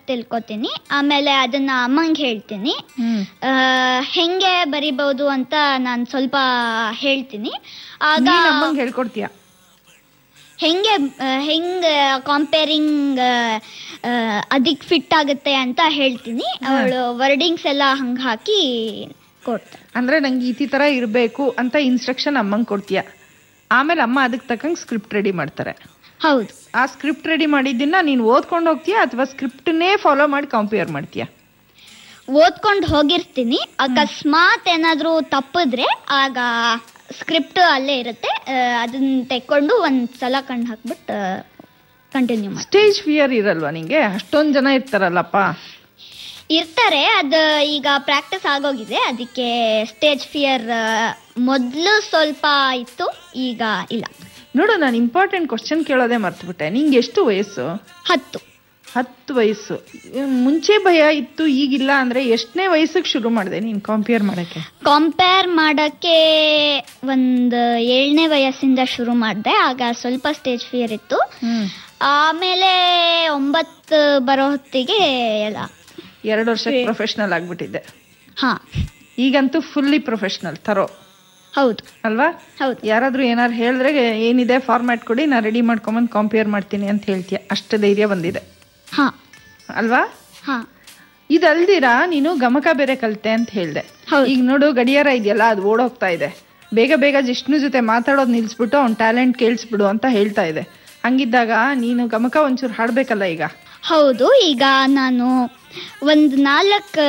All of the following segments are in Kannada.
ತಿಳ್ಕೊತೀನಿ ಆಮೇಲೆ ಅದನ್ನ ಅಮ್ಮಂಗೆ ಹೇಳ್ತೀನಿ ಹ್ಮ್ ಆ, ಹೆಂಗೆ ಬರಿಬಹುದು ಅಂತ ನಾನು ಸ್ವಲ್ಪ ಹೇಳ್ತೀನಿ ಆಗ ನೀನ್ ಅಮ್ಮಂಗ್ ಹೇಳ್ಕೊಡ್ತೀಯ ಹೆಂಗೆ ಆ, ಹೆಂಗ್ ಕಾಂಪೇರಿಂಗ್ ಅದಕ್ಕೆ ಫಿಟ್ ಆಗುತ್ತೆ ಅಂತ ಹೇಳ್ತೀನಿ ಅವಳು ವರ್ಡಿಂಗ್ಸ್ ಎಲ್ಲ ಹಂಗೆ ಹಾಕಿ ಕೊಡ್ತಾಳೆ ಅಂದ್ರೆ ನಂಗೆ ಈ ತರ ಇರಬೇಕು ಅಂತ ಇನ್ಸ್ಟ್ರಕ್ಷನ್ ಅಮ್ಮಂಗ್ ಕೊಡ್ತೀಯ ಆಮೇಲೆ ಅಮ್ಮ ಅದಕ್ಕೆ ತಕ್ಕಂಗೆ ಸ್ಕ್ರಿಪ್ಟ್ ರೆಡಿ ಮಾಡ್ತಾರೆ ಹೌದು ಆ ಸ್ಕ್ರಿಪ್ಟ್ ರೆಡಿ ಮಾಡಿದ್ದನ್ನ ನೀನು ಓದ್ಕೊಂಡು ಹೋಗ್ತೀಯಾ ಅಥವಾ ಸ್ಕ್ರಿಪ್ಟ್ನೇ ಫಾಲೋ ಮಾಡಿ ಕಂಪೇರ್ ಮಾಡ್ತೀಯಾ ಓದ್ಕೊಂಡು ಹೋಗಿರ್ತೀನಿ ಅಕಸ್ಮಾತ್ ಏನಾದರೂ ತಪ್ಪಿದ್ರೆ ಆಗ ಸ್ಕ್ರಿಪ್ಟ್ ಅಲ್ಲೇ ಇರುತ್ತೆ ಆ, ಅದನ್ನ ತೆಕ್ಕೊಂಡು ಒಂದ್ ಸಲ ಕಣ್ಣು ಹಾಕ್ಬಿಟ್ಟು ಕಂಟಿನ್ಯೂ ಮಾಡಿ ಸ್ಟೇಜ್ ಫಿಯರ್ ಇರಲ್ವಾ ನಿಂಗೆ ಅಷ್ಟೊಂದ್ ಜನ ಇರ್ತಾರಲ್ಲಪ್ಪ ಇರ್ತಾರೆ ಅದು ಈಗ ಪ್ರಾಕ್ಟೀಸ್ ಆಗೋಗಿದೆ ಅದಕ್ಕೆ ಸ್ಟೇಜ್ ಫಿಯರ್ ಮೊದಲು ಸ್ವಲ್ಪ ಇತ್ತು ಈಗ ಇಲ್ಲ ನೋಡು ನಾನು ಇಂಪಾರ್ಟೆಂಟ್ ಕ್ವಶನ್ ಕೇಳೋದೇ ಮರ್ತ್ಬಿಟ್ಟೆ ನಿಂಗೆ ಎಷ್ಟು ವಯಸ್ಸು ಹತ್ತು ಹತ್ತು ವಯಸ್ಸು ಮುಂಚೆ ಭಯ ಇತ್ತು ಈಗಿಲ್ಲ ಅಂದ್ರೆ ಎಷ್ಟನೇ ವಯಸ್ಸಿಗೆ ಶುರು ಮಾಡಿದೆ ನೀನು ಕಂಪೇರ್ ಮಾಡಕ್ಕೆ ಕಂಪೇರ್ ಮಾಡೋಕ್ಕೆ ಒಂದು ಏಳನೇ ವಯಸ್ಸಿಂದ ಶುರು ಮಾಡಿದೆ ಆಗ ಸ್ವಲ್ಪ ಸ್ಟೇಜ್ ಫಿಯರ್ ಇತ್ತು ಆಮೇಲೆ ಒಂಬತ್ತು ಬರೋ ಹೊತ್ತಿಗೆ ಎಲ್ಲ ಎರಡು ವರ್ಷಕ್ಕೆ ಪ್ರೊಫೆಷನಲ್ ಆಗ್ಬಿಟ್ಟಿದ್ದೆ ಹಾ ಈಗಂತೂ ಫುಲ್ಲಿ ಪ್ರೊಫೆಷನಲ್ ತರೋ ಹೌದು ಅಲ್ವಾ ಹೌದು ಯಾರಾದ್ರೂ ಏನಾದ್ರು ಹೇಳಿದ್ರೆ ಏನಿದೆ ಫಾರ್ಮ್ಯಾಟ್ ಕೊಡಿ ನಾ ರೆಡಿ ಮಾಡ್ಕೊಂಬಂದು ಕಂಪೇರ್ ಮಾಡ್ತೀನಿ ಅಂತ ಹೇಳ್ತೀಯ ಅಷ್ಟು ಧೈರ್ಯ ಬಂದಿದೆ ಹಾ ಅಲ್ವಾ ಹಾ ಇದಲ್ದಿರಾ ನೀನು ಗಮಕ ಬೇರೆ ಕಲಿತೆ ಅಂತ ಹೇಳ್ದೆ ಹೌದು. ಈಗ ನೋಡು ಗಡಿಯಾರ ಇದೆಯಲ್ಲ ಅದು ಓಡೋಗ್ತಾ ಇದೆ ಬೇಗ ಬೇಗ ಜಿಷ್ಣು ಜೊತೆ ಮಾತಾಡೋದು ನಿಲ್ಸ್ಬಿಟ್ಟು ಅವ್ನ ಟ್ಯಾಲೆಂಟ್ ಕೇಳಿಸ್ಬಿಡು ಅಂತ ಹೇಳ್ತಾ ಇದೆ ಹಂಗಿದ್ದಾಗ ನೀನು ಗಮಕ ಒಂಚೂರು ಹಾಡ್ಬೇಕಲ್ಲ ಈಗ ಹೌದು ಈಗ ನಾನು ಒಂದು ನಾಲ್ಕು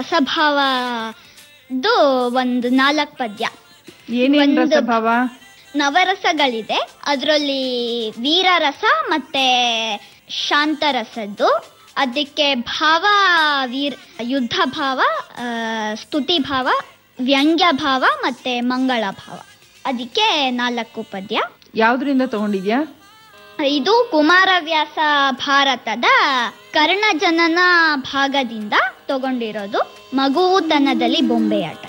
ರಸಭಾವದ್ದು ಒಂದು ನಾಲ್ಕು ಪದ್ಯ ಏನೇನ್ ಒಂದು- ರಸಭಾವ ನವರಸಗಳಿದೆ ಅದರಲ್ಲಿ ವೀರರಸ ಮತ್ತೆ ಶಾಂತರಸದ್ದು ಅದಕ್ಕೆ ಭಾವ ವೀರ್ ಯುದ್ಧ ಭಾವ ಆ, ಸ್ತುತಿ ಭಾವ ವ್ಯಂಗ್ಯ ಭಾವ ಮತ್ತೆ ಮಂಗಳ ಭಾವ ಅದಕ್ಕೆ ನಾಲ್ಕು ಪದ್ಯ ಯಾವ್ದ್ರಿಂದ ತಗೊಂಡಿದ್ಯಾ ಇದು ಕುಮಾರವ್ಯಾಸ ಭಾರತದ ಕರ್ಣಜನನ ಭಾಗದಿಂದ ತಗೊಂಡಿರೋದು ಮಗುತನದಲ್ಲಿ ಬೊಂಬೆಯಾಟ